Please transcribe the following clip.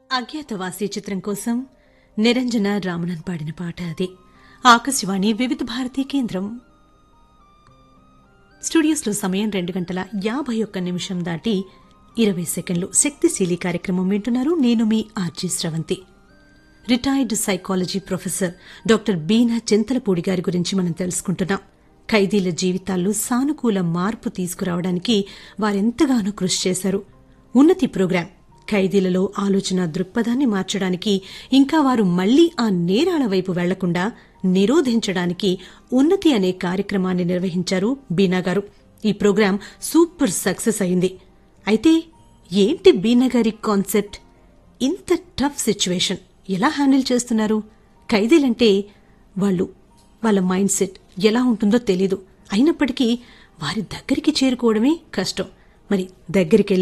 అజ్ఞాతవాసి చిత్రం కోసం నిరంజన రామనన్ పాడిన పాట అది ఆకాశవాణి వివిధ భారతీ కేంద్రం స్టూడియోస్లో సమయం రెండు గంటల యాభై ఒక్క నిమిషం దాటి ఇరవై సెకండ్లు శక్తిశీలి కార్యక్రమం వింటున్నారు నేను మీ RJ Sravanthi retired psychology professor doctor Beena Chintalapudi గారి గురించి మనం తెలుసుకుంటున్నాం ఖైదీల జీవితాల్లో సానుకూల మార్పు తీసుకురావడానికి వారెంతగానో కృషి చేశారు ఉన్నతి ప్రోగ్రాం ఖైదీలలో ఆలోచన దృక్పథాన్ని మార్చడానికి ఇంకా వారు మళ్లీ ఆ నేరాల వైపు వెళ్లకుండా నిరోధించడానికి ఉన్నతి అనే కార్యక్రమాన్ని నిర్వహించారు బీనా గారు ఈ ప్రోగ్రాం సూపర్ సక్సెస్ అయింది అయితే ఏంటి బీనా గారి కాన్సెప్ట్ ఇంత టఫ్ సిచ్యువేషన్ ఎలా హ్యాండిల్ చేస్తున్నారు ఖైదీలంటే వాళ్ళు వాళ్ళ మైండ్ సెట్ ఎలా ఉంటుందో తెలీదు అయినప్పటికీ వారి దగ్గరికి చేరుకోవడమే కష్టం మరి దగ్గరికి